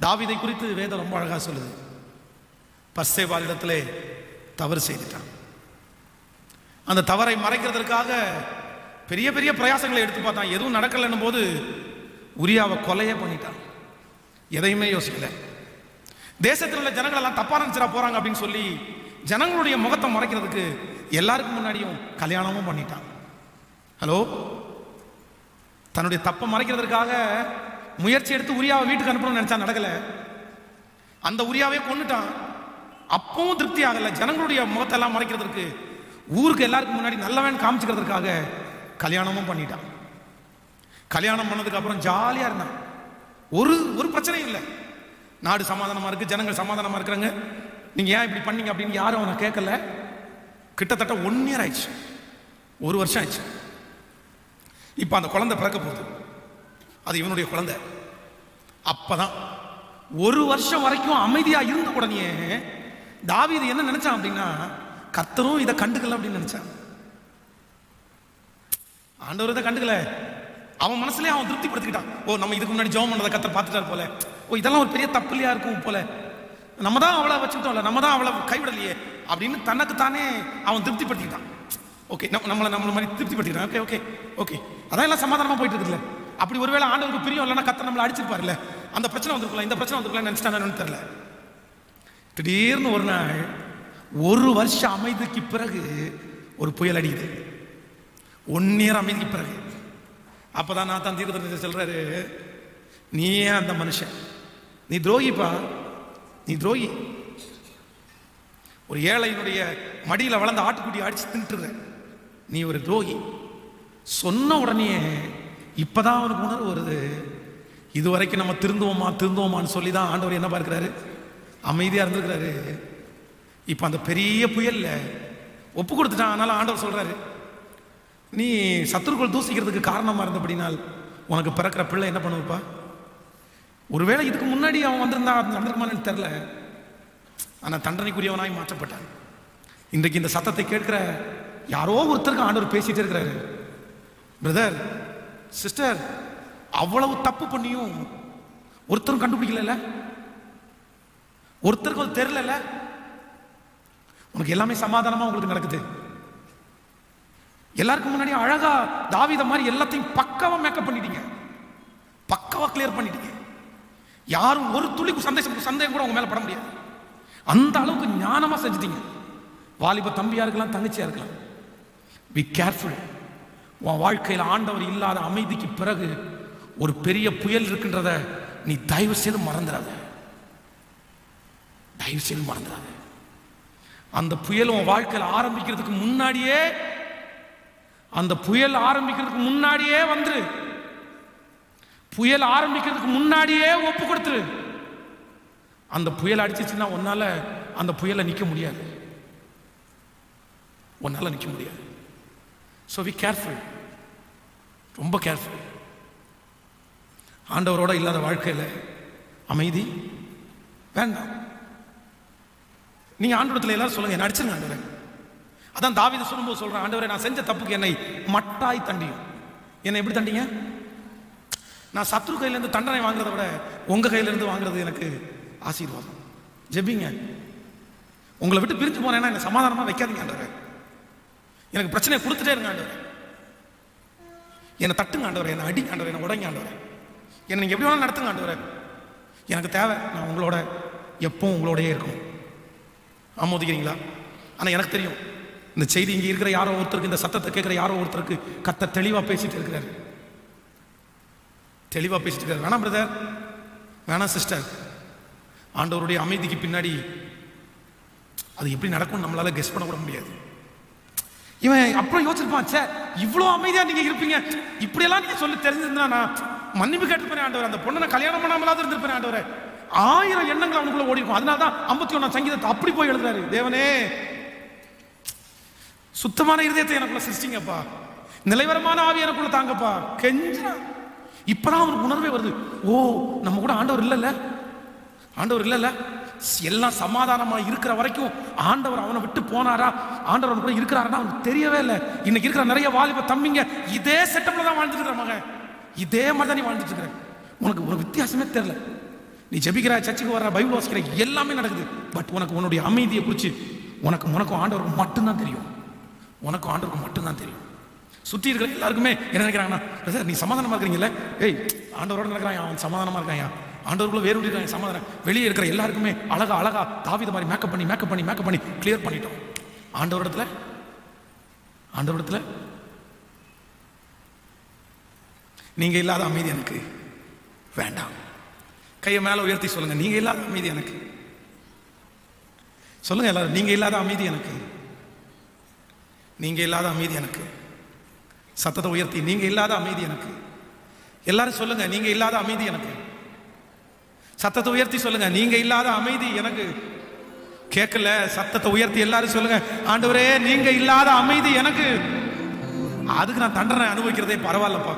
தாவீதை குறித்து வேதம் ரொம்ப அழகா சொல்லுது பர்சேவாரிடத்திலே தவறு செய்துட்டான் அந்த தவறை மறைக்கிறதற்காக பெரிய பெரிய பிரயாசங்களை எடுத்து பார்த்தான் எதுவும் நடக்கலைன்னும் போது உரியாவை கொலையே பண்ணிட்டான் எதையுமே யோசிக்கல தேசத்தில் உள்ள ஜனங்கள் எல்லாம் தப்பா நினைச்சிடா போறாங்க அப்படின்னு சொல்லி ஜனங்களுடைய முகத்தை மறைக்கிறதுக்கு எல்லாருக்கும் முன்னாடியும் கல்யாணமும் பண்ணிட்டான் ஹலோ தன்னுடைய தப்பை மறைக்கிறதுக்காக முயற்சி எடுத்து உரியாவை வீட்டுக்கு அனுப்பணும்னு நினைச்சா நடக்கல அந்த உரியாவே கொன்னுட்டான் அப்பவும் திருப்தி ஆகல ஜனங்களுடைய முகத்தை எல்லாம் மறைக்கிறதுக்கு ஊருக்கு எல்லாருக்கும் முன்னாடி நல்லவன் காமிச்சுக்கிறதுக்காக கல்யாணமும் பண்ணிட்டான் கல்யாணம் பண்ணதுக்கு அப்புறம் ஜாலியா இருந்தான் ஒரு ஒரு பிரச்சனையும் இல்லை நாடு சமாதானமா இருக்கு ஜனங்கள் சமாதானமா இருக்கிறாங்க நீங்க ஏன் இப்படி பண்ணீங்க அப்படின்னு யாரும் அவனை கேட்கல கிட்டத்தட்ட ஒன் இயர் ஆயிடுச்சு ஒரு வருஷம் ஆயிடுச்சு இப்போ அந்த குழந்தை பிறக்க போகுது அது இவனுடைய குழந்தை அப்பதான் ஒரு வருஷம் வரைக்கும் அமைதியா இருந்த உடனே தாவீது என்ன நினைச்சான் அப்படின்னா கர்த்தரும் இதை கண்டுக்கல அப்படின்னு நினைச்சான் ஆண்டவர் இதை கண்டுக்கல அவன் மனசுலயே அவன் திருப்திப்படுத்திக்கிட்டான் ஓ நம்ம இதுக்கு முன்னாடி ஜெபம் பண்ணதை கத்தர் பார்த்துட்டார் போல ஓ இதெல்லாம் ஒரு பெரிய தப்பு இல்லையா இருக்கும் போல நம்ம தான் அவளை வச்சுக்கிட்டோம்ல நம்ம தான் அவளை கைவிடலையே அப்படின்னு தனக்கு தானே அவன் திருப்திப்படுத்திக்கிட்டான் ஓகே நம்ம நம்மளை நம்மள மாதிரி திருப்திப்படுத்திக்கிட்டான் ஓகே ஓகே ஓகே அதான் எல்லாம் சமாதானமா போயிட்டு இருக்குல்ல அப்படி ஒருவேளை ஆண்டவருக்கு பிரியம் இல்லைன்னா கத்தர் நம்மளை அடிச்சிருப்பாருல்ல அந்த பிரச்சனை வந்திருக்கலாம் இந்த பிரச்சனை வந்திருக்கலாம் நினைச்சிட்டானு தெரியல திடீர்னு ஒரு நாள் ஒரு வருஷம் அமைதிக்கு பிறகு ஒரு புயல் அடிக்குது ஒன் இயர் அமைதிக்கு பிறகு அப்பதான் நான் தான் தீர்க்கதரிசி சொல்றாரு நீ ஏன் அந்த மனுஷன் நீ துரோகிப்பா நீ துரோகி ஒரு ஏழையினுடைய மடியில வளர்ந்த ஆட்டுக்குட்டி அடிச்சு தின்ட்டுற நீ ஒரு துரோகி சொன்ன உடனே இப்பதான் அவனுக்கு உணர்வு வருது இது வரைக்கும் நம்ம திருந்துவோமா திருந்துவோமான்னு சொல்லி தான் ஆண்டவர் என்ன பார்க்கிறாரு அமைதியா இருந்திருக்கிறாரு இப்போ அந்த பெரிய புயல்ல ஒப்பு கொடுத்துட்டான் அதனால ஆண்டவர் சொல்றாரு நீ சத்துருக்கள் தூசிக்கிறதுக்கு காரணமா இருந்தபடினால் உனக்கு பிறக்கிற பிள்ளை என்ன பண்ணுவப்பா ஒருவேளை இதுக்கு முன்னாடி அவன் வந்திருந்தா அது நடந்திருக்குமான்னு தெரில ஆனா தண்டனைக்குரியவனாய் மாற்றப்பட்டான் இன்றைக்கு இந்த சத்தத்தை கேட்கிற யாரோ ஒருத்தருக்கு ஆண்டவர் பேசிட்டே இருக்கிறாரு பிரதர் சிஸ்டர் அவ்வளவு தப்பு பண்ணியும் ஒருத்தரும் கண்டுபிடிக்கல ஒருத்தருக்கு அது தெரியல உனக்கு எல்லாமே சமாதானமா உங்களுக்கு நடக்குது எல்லாருக்கும் முன்னாடி அழகா தாவீத மாதிரி எல்லாத்தையும் பக்காவா மேக்கப் பண்ணிட்டீங்க பக்காவா கிளியர் பண்ணிட்டீங்க யாரும் ஒரு துளி சந்தேகம் சந்தேகம் கூட உங்க மேல பட முடியாது அந்த அளவுக்கு ஞானமா செஞ்சுட்டீங்க வாலிப தம்பியா இருக்கலாம் தங்கச்சியா இருக்கலாம் பி கேர்ஃபுல் உன் வாழ்க்கையில் ஆண்டவர் இல்லாத அமைதிக்கு பிறகு ஒரு பெரிய புயல் இருக்கின்றத நீ தயவு செய்து மறந்துடாத தயவு செய்து மறந்துடாத அந்த புயல் உன் வாழ்க்கையில் ஆரம்பிக்கிறதுக்கு முன்னாடியே அந்த புயல் ஆரம்பிக்கிறதுக்கு முன்னாடியே வந்துரு புயல் ஆரம்பிக்கிறதுக்கு முன்னாடியே ஒப்பு கொடுத்துரு அந்த புயல் அடிச்சிச்சுன்னா உன்னால அந்த புயலை நிக்க முடியாது உன்னால நிக்க முடியாது ஸோ வி கேர்ஃபுல் ரொம்ப கேர்ஃபுல் ஆண்டவரோட இல்லாத வாழ்க்கையில் அமைதி வேண்டாம் நீங்க ஆண்டவரத்தில் எல்லாரும் சொல்லுங்க என்ன அடிச்சிருங்க ஆண்டவரே அதான் தாவீது சொல்லும்போது சொல்றேன் ஆண்டவரே நான் செஞ்ச தப்புக்கு என்னை மட்டாய் தண்டியும் என்னை எப்படி தண்டிங்க நான் சத்ரு கையிலேருந்து தண்டனை வாங்குறதை விட உங்க கையிலேருந்து வாங்குறது எனக்கு ஆசீர்வாதம் ஜெபிங்க உங்களை விட்டு பிரிஞ்சு போனேன்னா என்னை சமாதானமா வைக்காதீங்க ஆண்டவரே எனக்கு பிரச்சனையை கொடுத்துட்டே இருங்க ஆண்டவரே என்னை தட்டுங்க ஆண்டவரே என்னை அடிங்க ஆண்டவரே என்னை உடைங்க ஆண்டவரே என்னை நீங்க எப்படி வேணாலும் நடத்துங்க ஆண்டவரே எனக்கு தேவை நான் உங்களோட எப்பவும் உங்களோடயே இருக்கணும் ஆமோதிக்கிறீங்களா ஆனால் எனக்கு தெரியும் இந்த செய்தி இங்கே இருக்கிற யாரோ ஒருத்தருக்கு இந்த சத்தத்தை கேட்குற யாரோ ஒருத்தருக்கு கத்த தெளிவாக பேசிட்டு இருக்கிறாரு தெளிவாக பேசிட்டு இருக்காரு வேணாம் பிரதர் வேணாம் சிஸ்டர் ஆண்டவருடைய அமைதிக்கு பின்னாடி அது எப்படி நடக்கும் நம்மளால கெஸ் பண்ண கூட முடியாது இவன் அப்புறம் யோசிச்சிருப்பான் சே இவ்வளோ அமைதியா நீங்க இருப்பீங்க இப்படியெல்லாம் நீங்க சொல்லி தெரிஞ்சிருந்தா நான் மன்னிப்பு கேட்டுப்பேன் ஆண்டவர் அந்த பொண்ணை நான் கல்யாணம் பண்ணாமலாவது இருந்திருப்பேன் ஆண்டவரே ஆயிரம் எண்ணங்கள் அவனுக்குள்ள ஓடி இருக்கும் அதனால தான் ஐம்பத்தி ஒன்றாம் சங்கீதத்தை அப்படி போய் எழுதுறாரு தேவனே சுத்தமான இருதயத்தை எனக்குள்ள சிருஷ்டிங்கப்பா நிலைவரமான ஆவி எனக்குள்ள தாங்கப்பா கெஞ்சா இப்பதான் அவனுக்கு உணர்வே வருது ஓ நம்ம கூட ஆண்டவர் இல்லைல்ல ஆண்டவர் இல்லைல்ல எல்லாம் சமாதானமா இருக்கிற வரைக்கும் ஆண்டவர் அவனை விட்டு போனாரா ஆண்டவர் அவன் கூட இருக்கிறாருன்னா அவனுக்கு தெரியவே இல்லை இன்னைக்கு இருக்கிற நிறைய வாலிப தம்பிங்க இதே செட்டப்ல தான் வாழ்ந்துட்டு இருக்கிற மகன் இதே மாதிரி தான் நீ வாழ்ந்துட்டு இருக்கிற உனக்கு ஒரு வித்தியாசமே தெரியல நீ ஜெபிக்கிற சர்ச்சுக்கு வர பைபிள் வாசிக்கிற எல்லாமே நடக்குது பட் உனக்கு உன்னுடைய அமைதியை குறித்து உனக்கு உனக்கும் ஆண்டவருக்கு மட்டும்தான் தெரியும் உனக்கும் ஆண்டவருக்கு மட்டும்தான் தெரியும் சுற்றி இருக்கிற எல்லாருக்குமே என்ன நினைக்கிறாங்கன்னா பிரதர் நீ சமாதானமா இருக்கிறீங்கல்ல ஏய் ஆண்டவரோட நடக்கிறான் அவன் சமாதானமா இருக்காயா ஆண்டவருக்குள்ள வேறு இருக்காங்க சமாதானம் வெளியே இருக்கிற எல்லாருக்குமே அழகா அழகா தாவித மாதிரி மேக்கப் பண்ணி மேக்கப் பண்ணி மேக்கப் பண்ணி கிளியர் பண்ணிட்டோம் ஆண்டவரிடத்துல ஆண்டவரிடத்துல நீங்க இல்லாத அமைதி எனக்கு வேண்டாம் கையை மேல உயர்த்தி சொல்லுங்க நீங்க இல்லாத அமைதி எனக்கு சொல்லுங்க எல்லாரும் நீங்க இல்லாத அமைதி எனக்கு நீங்க இல்லாத அமைதி எனக்கு சத்தத்தை உயர்த்தி நீங்க இல்லாத அமைதி எனக்கு எல்லாரும் சொல்லுங்க நீங்க இல்லாத அமைதி எனக்கு சத்தத்தை உயர்த்தி சொல்லுங்க நீங்க இல்லாத அமைதி எனக்கு கேட்கல சத்தத்தை உயர்த்தி எல்லாரும் சொல்லுங்க ஆண்டவரே நீங்க இல்லாத அமைதி எனக்கு அதுக்கு நான் தண்டனை அனுபவிக்கிறதே பரவாயில்லப்பா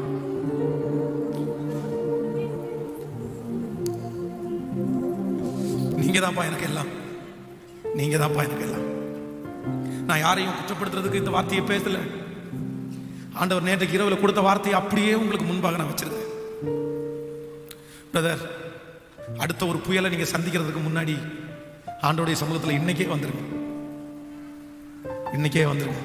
நீங்க தான்ப்பா எனக்கு எல்லாம் நீங்க தான்ப்பா எனக்கு எல்லாம் நான் யாரையும் குற்றப்படுத்துறதுக்கு இந்த வார்த்தையை பேசல ஆண்டவர் நேற்றைக்கு இரவுல கொடுத்த வார்த்தையை அப்படியே உங்களுக்கு முன்பாக நான் வச்சிருக்கேன் பிரதர் அடுத்த ஒரு புயலை நீங்க சந்திக்கிறதுக்கு முன்னாடி ஆண்டோடைய சமூகத்தில் இன்னைக்கே வந்துருங்க இன்னைக்கே வந்துருங்க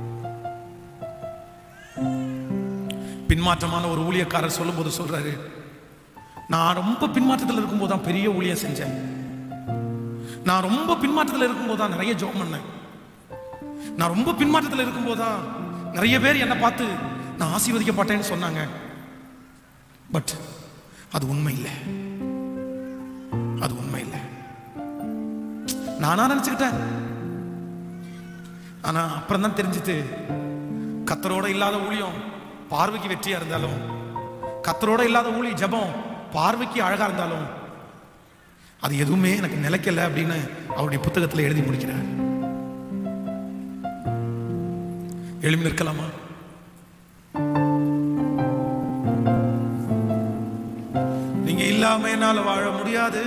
பின்மாற்றமான ஒரு ஊழியக்காரர் சொல்லும்போது சொல்றாரு நான் ரொம்ப பின்மாற்றத்தில் இருக்கும்போது தான் பெரிய ஊழியம் செஞ்சேன் நான் ரொம்ப பின்மாற்றத்தில் இருக்கும்போது தான் நிறைய ஜோம் பண்ணேன் நான் ரொம்ப பின்மாற்றத்தில் இருக்கும்போது தான் நிறைய பேர் என்னை பார்த்து நான் ஆசீர்வதிக்கப்பட்டேன்னு சொன்னாங்க பட் அது உண்மை இல்லை அது உண்மை இல்லை நானா நினைச்சுக்கிட்டேன் ஆனா அப்புறம் தான் தெரிஞ்சுது கத்தரோட இல்லாத ஊழியம் பார்வைக்கு வெற்றியா இருந்தாலும் கத்தரோட இல்லாத ஊழி ஜெபம் பார்வைக்கு அழகா இருந்தாலும் அது எதுவுமே எனக்கு நிலைக்கல அப்படின்னு அவருடைய புத்தகத்தில் எழுதி முடிக்கிறார் எழுமி நிற்கலாமா நீங்க இல்லாம என்னால வாழ முடியாது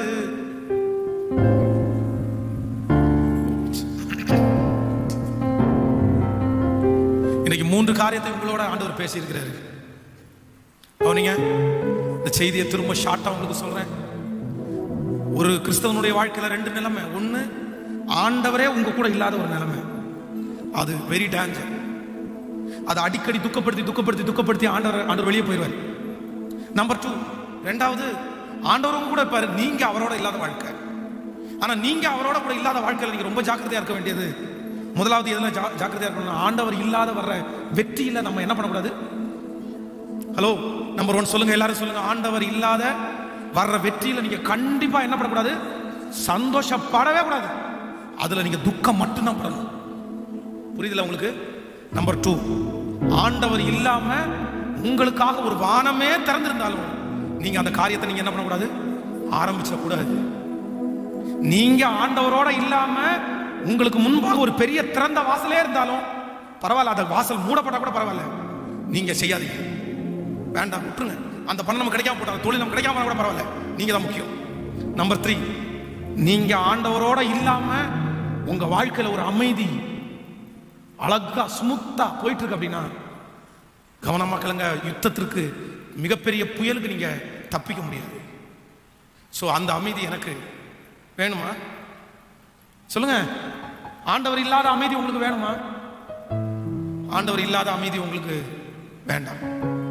இன்னைக்கு மூன்று காரியத்தை உங்களோட ஆண்டவர் பேசியிருக்கிறாரு கவனிங்க இந்த செய்தியை திரும்ப ஷார்ட்டா உங்களுக்கு சொல்றேன் ஒரு கிறிஸ்தவனுடைய வாழ்க்கையில ரெண்டு நிலைமை ஒண்ணு ஆண்டவரே உங்க கூட இல்லாத ஒரு நிலைமை அது வெரி டேஞ்சர் அதை அடிக்கடி துக்கப்படுத்தி துக்கப்படுத்தி துக்கப்படுத்தி ஆண்டவர் ஆண்டவர் வெளியே போயிடுவார் நம்பர் டூ ரெண்டாவது ஆண்டவரும் கூட இருப்பாரு நீங்க அவரோட இல்லாத வாழ்க்கை ஆனா நீங்க அவரோட கூட இல்லாத வாழ்க்கையில நீங்க ரொம்ப ஜாக்கிரதையா இருக்க வேண்டியது முதலாவது எதுல ஜா- ஜாக்கிரதையா இருக்கணும் ஆண்டவர் இல்லாத வர்ற வெற்றியில நம்ம என்ன பண்ணக்கூடாது ஹலோ நம்பர் ஒன் சொல்லுங்க எல்லாரும் சொல்லுங்க ஆண்டவர் இல்லாத வர்ற வெற்றியில நீங்க கண்டிப்பா என்ன பண்ணக்கூடாது சந்தோஷப்படவே கூடாது அதுல நீங்க துக்கம் மட்டும்தான் படணும் புரியுதுல உங்களுக்கு நம்பர் டூ ஆண்டவர் இல்லாம உங்களுக்காக ஒரு வானமே திறந்திருந்தாலும் நீங்க அந்த காரியத்தை நீங்க என்ன பண்ணக்கூடாது ஆரம்பிச்சிட கூடாது நீங்க ஆண்டவரோட இல்லாம உங்களுக்கு முன்பாக ஒரு பெரிய திறந்த வாசலே இருந்தாலும் பரவாயில்ல அந்த வாசல் மூடப்பட்டா கூட பரவாயில்ல நீங்க செய்யாதீங்க வேண்டாம் விட்டுருங்க அந்த பணம் நமக்கு கிடைக்காம போட்டாங்க தொழில் நமக்கு கிடைக்காம போனா கூட பரவாயில்ல நீங்க தான் முக்கியம் நம்பர் த்ரீ நீங்க ஆண்டவரோட இல்லாம உங்க வாழ்க்கையில ஒரு அமைதி அழகா ஸ்மூத்தா போயிட்டு இருக்கு அப்படின்னா கவனமா கலங்க யுத்தத்திற்கு மிகப்பெரிய புயலுக்கு நீங்க தப்பிக்க முடியாது ஸோ அந்த அமைதி எனக்கு வேணுமா சொல்லுங்க ஆண்டவர் இல்லாத அமைதி உங்களுக்கு வேணுமா ஆண்டவர் இல்லாத அமைதி உங்களுக்கு வேண்டாம்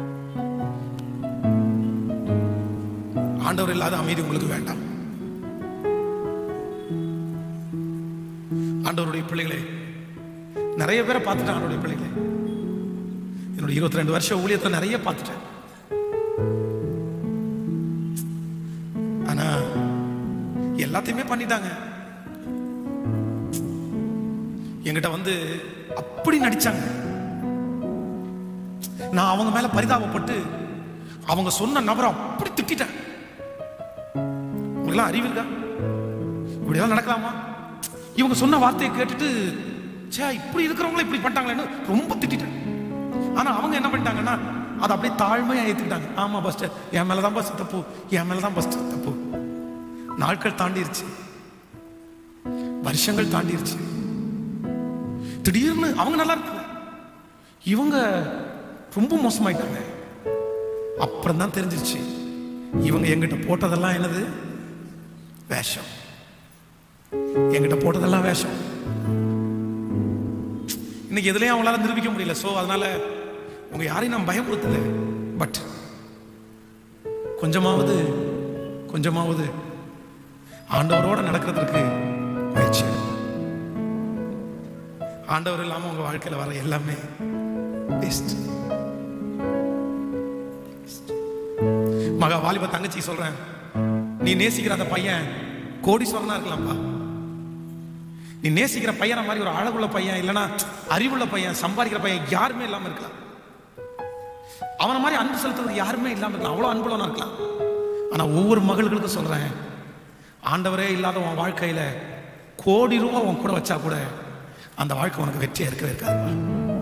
ஆண்டவர் இல்லாத அமைதி உங்களுக்கு வேண்டாம் ஆண்டவருடைய பிள்ளைகளே நிறைய பேரை பார்த்துட்டேன் ஆண்டவருடைய பிள்ளைகளே என்னுடைய இருபத்தி ரெண்டு வருஷம் ஊழியத்தில் நிறைய பார்த்துட்டேன் ஆனா எல்லாத்தையுமே பண்ணிட்டாங்க என்கிட்ட வந்து அப்படி நடிச்சாங்க நான் அவங்க மேல பரிதாபப்பட்டு அவங்க சொன்ன நபரை அப்படி திட்டிட்டேன் உங்களுக்குலாம் அறிவு இருக்கா இப்படியெல்லாம் நடக்கலாமா இவங்க சொன்ன வார்த்தையை கேட்டுட்டு சே இப்படி இருக்கிறவங்கள இப்படி பண்ணிட்டாங்களேன்னு ரொம்ப திட்டிட்டேன் ஆனா அவங்க என்ன பண்ணிட்டாங்கன்னா அதை அப்படியே தாழ்மையா ஏத்துக்கிட்டாங்க ஆமா பஸ்டர் என் மேலதான் பஸ் தப்பு என் மேலதான் பஸ் தப்பு நாட்கள் தாண்டிருச்சு வருஷங்கள் தாண்டிருச்சு திடீர்னு அவங்க நல்லா இருக்காங்க இவங்க ரொம்ப மோசமாயிட்டாங்க அப்புறம் தான் தெரிஞ்சிருச்சு இவங்க எங்கிட்ட போட்டதெல்லாம் என்னது வேஷம் எங்கிட்ட போட்டதெல்லாம் வேஷம் இன்னைக்கு எதுலயும் அவங்களால நிரூபிக்க முடியல சோ அதனால உங்க யாரையும் நான் பயமுறுத்தல பட் கொஞ்சமாவது கொஞ்சமாவது ஆண்டவரோட நடக்கிறதுக்கு முயற்சி எடுங்க. ஆண்டவர் இல்லாம உங்க வாழ்க்கையில வர எல்லாமே வேஸ்ட் மகா வாலிப தங்கச்சி சொல்றேன் நீ நேசிக்கிற அந்த பையன் கோடீஸ்வரனா இருக்கலாம்ப்பா நீ நேசிக்கிற பையனை மாதிரி ஒரு அழகுள்ள பையன் இல்லைன்னா அறிவுள்ள பையன் சம்பாதிக்கிற பையன் யாருமே இல்லாம இருக்கலாம் அவனை மாதிரி அன்பு செலுத்துறது யாருமே இல்லாம இருக்கலாம் அவ்வளோ அன்புள்ளவனா இருக்கலாம் ஆனா ஒவ்வொரு மகள்களுக்கும் சொல்றேன் ஆண்டவரே இல்லாத உன் வாழ்க்கையில கோடி ரூபாய் உன் கூட வச்சா கூட அந்த வாழ்க்கை உனக்கு வெற்றியா இருக்கவே இருக்காது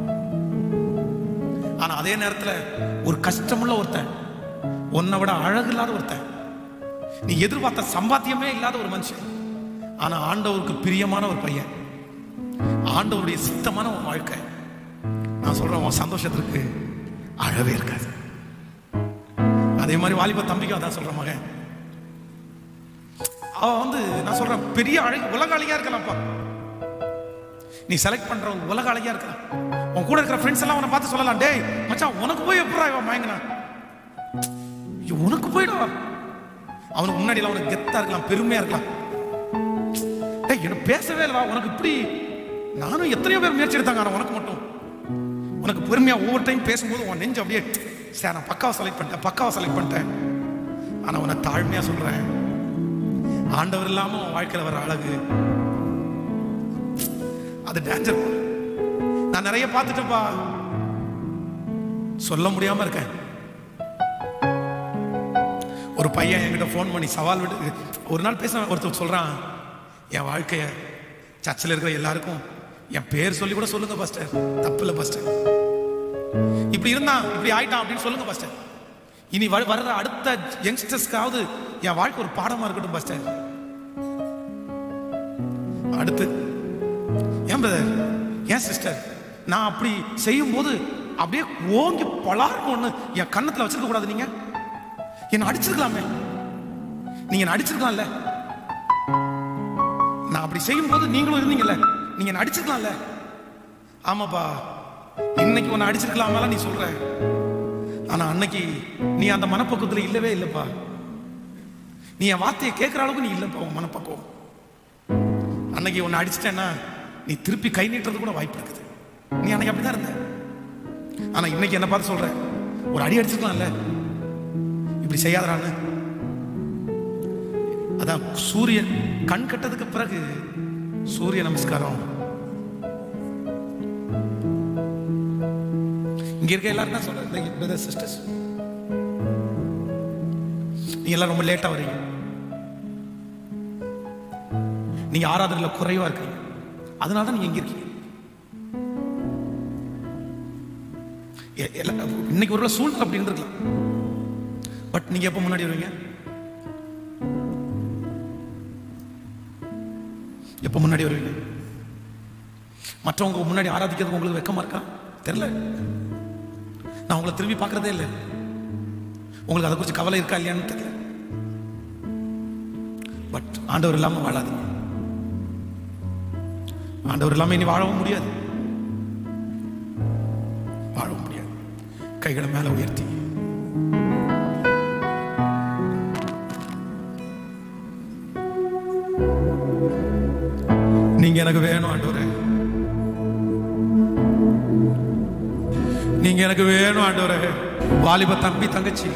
ஆனா அதே நேரத்துல ஒரு கஷ்டமுள்ள ஒருத்தன் உன்னை விட அழகு இல்லாத ஒருத்தன் நீ எதிர்பார்த்த சம்பாத்தியமே இல்லாத ஒரு மனுஷன் ஆனா ஆண்டவருக்கு பிரியமான ஒரு பையன் ஆண்டவருடைய சித்தமான ஒரு வாழ்க்கை நான் சொல்றேன் உன் சந்தோஷத்திற்கு அழவே இருக்காது அதே மாதிரி வாலிப தம்பிக்கும் அதான் சொல்ற மகன் அவ வந்து நான் சொல்றேன் பெரிய அழகு உலக அழகியா இருக்கலாம்ப்பா நீ செலக்ட் பண்ற உலக அழகியா இருக்கலாம் உன் கூட இருக்கிற ஃப்ரெண்ட்ஸ் எல்லாம் உன்னை பார்த்து சொல்லலாம் டேய் மச்சான் உனக்கு போய் எப்படா இவன் மயங்கினா ஐயோ, உனக்கு போயிடுவா அவனுக்கு முன்னாடி எல்லாம் உனக்கு கெத்தா இருக்கலாம் பெருமையா இருக்கலாம் டேய் என்ன பேசவே இல்லவா உனக்கு இப்படி நானும் எத்தனையோ பேர் முயற்சி எடுத்தாங்க ஆனா உனக்கு மட்டும் உனக்கு பொறுமையா ஒவ்வொரு டைம் பேசும்போது உன் நெஞ்சு அப்படியே சார் நான் பக்காவை செலக்ட் பண்ணிட்டேன் பக்காவை செலக்ட் பண்ணிட்டேன் ஆனா உன்னை தாழ்மையா சொல்றேன் ஆண்டவர் இல்லாம உன் வாழ்க்கையில வர அழகு அது டேஞ்சர் நான் நிறைய பார்த்துட்டேன்ப்பா சொல்ல முடியாம இருக்கேன் ஒரு பையன் என்கிட்ட ஃபோன் பண்ணி சவால் விட்டு ஒரு நாள் பேச ஒருத்தர் சொல்றான் என் வாழ்க்கைய சர்ச்சில் இருக்கிற எல்லாருக்கும் என் பேர் சொல்லி கூட சொல்லுங்க பாஸ்டர் தப்பு இல்லை பாஸ்டர் இப்படி இருந்தான் இப்படி ஆயிட்டான் அப்படின்னு சொல்லுங்க பாஸ்டர் இனி வ- வர்ற அடுத்த யங்ஸ்டர்ஸ்க்காவது என் வாழ்க்கை ஒரு பாடமா இருக்கட்டும் பாஸ்டர் அடுத்து ஏன் பிரதர் ஏன் சிஸ்டர் நான் அப்படி செய்யும் போது அப்படியே ஓங்கி பலார்னு ஒண்ணு என் கன்னத்துல வச்சிருக்க கூடாது நீங்க என்ன அடிச்சிருக்கலாமே நீங்க என்ன அடிச்சிருக்கலாம்ல நான் அப்படி செய்யும் போது நீங்களும் இருந்தீங்கல்ல நீங்க என்ன அடிச்சிருக்கலாம்ல ஆமாப்பா இன்னைக்கு உன்னை அடிச்சிருக்கலாமல நீ சொல்ற ஆனா அன்னைக்கு நீ அந்த மனப்பக்குவத்துல இல்லவே இல்லப்பா நீ என் வார்த்தையை கேட்கிற அளவுக்கு நீ இல்லப்பா உன் மனப்பக்குவம் அன்னைக்கு உன்னை அடிச்சிட்டேன்னா நீ திருப்பி கை நீட்டுறது கூட வாய்ப்பு இருக்குது நீ அன்னைக்கு அப்படிதான் இருந்த ஆனா இன்னைக்கு என்ன பார்த்து சொல்ற ஒரு அடி அடிச்சிருக்கலாம்ல இப்படி செய்யாதறான்னு அதான் சூரியன் கண் கட்டதுக்கு பிறகு சூரிய நமஸ்காரம் இங்க இருக்க எல்லாரும் தான் சொல்றேன் பிரதர் சிஸ்டர்ஸ் நீங்க எல்லாம் ரொம்ப லேட்டா வரீங்க நீங்க ஆராதனையில குறைவா இருக்கீங்க அதனால தான் நீங்க இங்க இருக்கீங்க எ- எல்லா- இன்னைக்கு ஒரு சூழ்நிலை அப்படி இருந்திருக்கலாம் பட் நீங்க எப்ப முன்னாடி வருவீங்க எப்ப முன்னாடி வருவீங்க மற்றவங்க முன்னாடி ஆராதிக்கிறதுக்கு உங்களுக்கு வெக்கமா இருக்கா தெரியல நான் உங்களை திரும்பி பார்க்கறதே இல்லை உங்களுக்கு அதை குறித்து கவலை இருக்கா இல்லையான்னு தெரியல பட் ஆண்டவர் இல்லாம வாழாதீங்க ஆண்டவர் இல்லாம இனி வாழவும் முடியாது வாழவும் முடியாது கைகளை மேல உயர்த்தி நீங்க எனக்கு வேணும் ஆண்டவரே நீங்க எனக்கு வேணும் ஆண்டவரே வாலிப தம்பி தங்கச்சி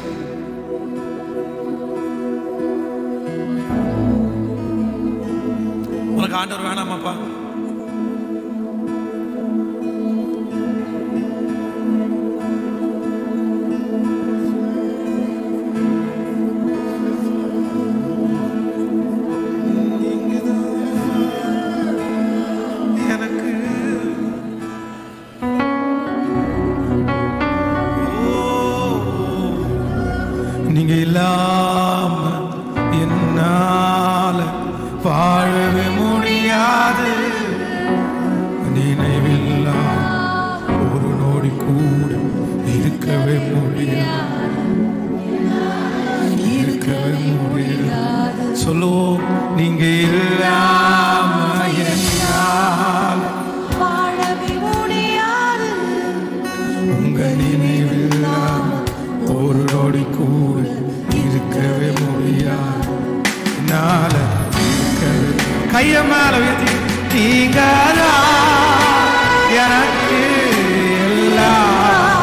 உனக்கு ஆண்டவர் வேணாமாப்பா எனக்கு நீங்க இல்லாம என்னால வாழவே முடியாது நினைவில்லா ஒரு நொடி கூட இருக்கவே முடியாது சொல்லுவோம் நீங்க இல்லாம என்னால் வாழவே முடியாது உங்க நினைவில்லாம ஒரு நொடி கூட இருக்கவே முடியாது என்னால இருக்கவே கைய மேல உயர்த்தி நீங்க எனக்கு எல்லாம்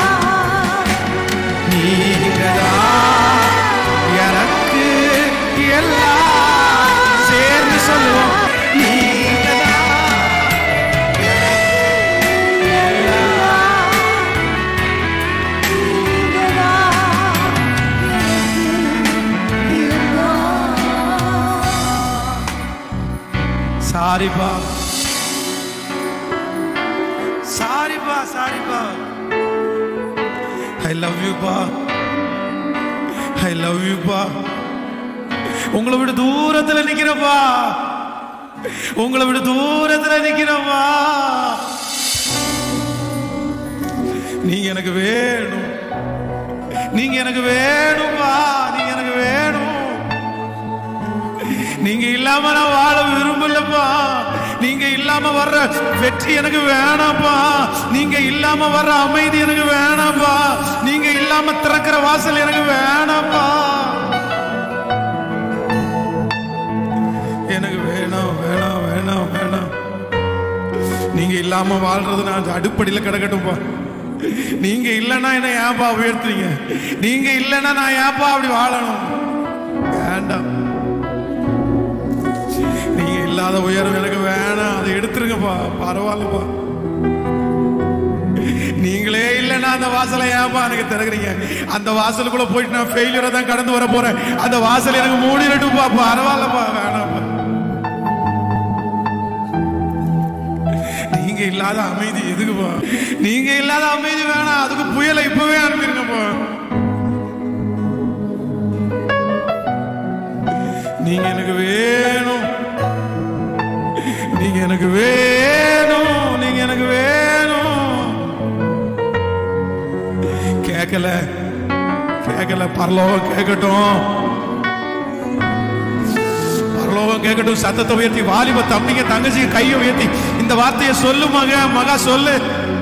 நீங்கதான் எனக்கு எல்லாம் சேர்ந்து சொல்லுவோம் நீங்கதான் சாரிப்பா சாரிப்பா சாரிப்பா ஐ லவ் யூப்பா ஐ லவ் யூப்பா உங்களை விட தூரத்துல நிக்கிறப்பா உங்களை விட தூரத்துல நிக்கிறப்பா நீங்க எனக்கு வேணும் நீங்க எனக்கு வேணும்பா நீங்க எனக்கு வேணும் நீங்க இல்லாம நான் வாழ விரும்பலப்பா நீங்க இல்லாம வர்ற வெற்றி எனக்கு வேணாம்ப்பா நீங்க இல்லாம வர்ற அமைதி எனக்கு வேணாம்ப்பா நீங்க இல்லாம திறக்கிற வாசல் எனக்கு வேணாம்ப்பா எனக்கு வேணாம் வேணாம் வேணாம் வேணாம் நீங்க இல்லாம வாழ்றது நான் அடுப்படியில கிடக்கட்டும்பா நீங்க இல்லைன்னா என்ன ஏன்பா உயர்த்துறீங்க நீங்க இல்லைன்னா நான் ஏன்பா அப்படி வாழணும் வேண்டாம் நீங்க இல்லாத உயரம் எனக்கு வேணாம் அதை எடுத்துருங்கப்பா பரவாயில்லப்பா நீங்களே இல்லைன்னா அந்த வாசலை ஏன்பா எனக்கு திறக்குறீங்க அந்த வாசலுக்குள்ள போயிட்டு நான் ஃபெயிலியரை தான் கடந்து வர போறேன் அந்த வாசல் எனக்கு மூடிடட்டும்பா பரவாயில்லப்பா வேணாம்ப்பா நீங்க இல்லாத அமைதி எதுக்குப்பா நீங்க இல்லாத அமைதி வேணாம் அதுக்கு புயலை இப்பவே அனுப்பிருங்கப்பா நீங்க எனக்கு வேணும் நீங்க எனக்கு வேணும் நீங்க எனக்கு வேணும் கேட்கல கேட்கல பரலோகம் கேட்கட்டும் பரலோகம் கேட்கட்டும் சத்தத்தை உயர்த்தி வாலிப தம்பிங்க தங்கச்சிங்க கையை உயர்த்தி இந்த வார்த்தையை சொல்லு மக மகா சொல்லு